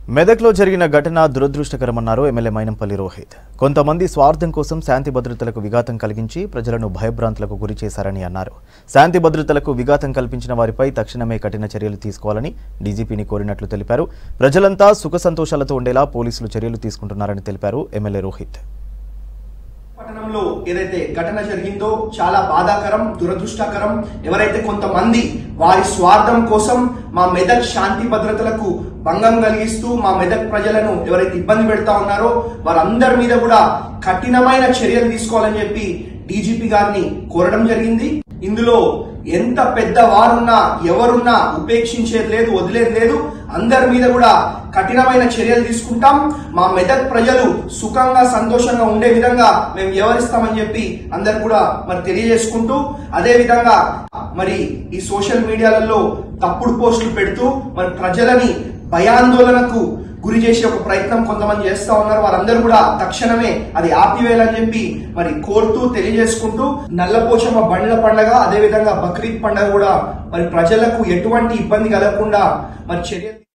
మెదక్లో జరిగిన ఘటన దురదృష్టకరమన్నారు ఎమ్మెల్యే మైనంపల్లి రోహిత్ కొంతమంది స్వార్థం కోసం శాంతి భద్రతలకు విఘాతం కలిగించి ప్రజలను భయభ్రాంతులకు గురి చేశారని అన్నారు శాంతి భద్రతలకు విఘాతం కల్పించిన వారిపై తక్షణమే కఠిన చర్యలు తీసుకోవాలని డీజీపీని కోరినట్లు తెలిపారు ప్రజలంతా సుఖ సంతోషాలతో ఉండేలా పోలీసులు చర్యలు తీసుకుంటున్నారని తెలిపారు ఎమ్మెల్యే రోహిత్ పట్టణంలో ఏదైతే ఘటన జరిగిందో చాలా బాధాకరం దురదృష్టకరం ఎవరైతే కొంతమంది వారి స్వార్థం కోసం మా మెదక్ శాంతి భద్రతలకు భంగం కలిగిస్తూ మా మెదక్ ప్రజలను ఎవరైతే ఇబ్బంది పెడతా ఉన్నారో వారందరి మీద కూడా కఠినమైన చర్యలు తీసుకోవాలని చెప్పి డీజీపీ గారిని కోరడం జరిగింది ఇందులో ఎంత పెద్ద వారున్నా ఎవరున్నా ఉపేక్షించేది లేదు వదిలేది లేదు అందరి మీద కూడా కఠినమైన చర్యలు తీసుకుంటాం మా మెదక్ ప్రజలు సుఖంగా సంతోషంగా ఉండే విధంగా మేము వ్యవహరిస్తామని చెప్పి అందరు కూడా మరి తెలియజేసుకుంటూ అదే విధంగా మరి ఈ సోషల్ మీడియాలలో తప్పుడు పోస్టులు పెడుతూ మరి ప్రజలని భయాందోళనకు గురి చేసే ఒక ప్రయత్నం కొంతమంది చేస్తా ఉన్నారు వారందరూ కూడా తక్షణమే అది ఆపివేయాలని చెప్పి మరి కోరుతూ తెలియజేసుకుంటూ నల్లపోచమ్మ బండ్ల పండగ అదే విధంగా బక్రీద్ పండగ కూడా మరి ప్రజలకు ఎటువంటి ఇబ్బంది కలగకుండా మరి చర్యలు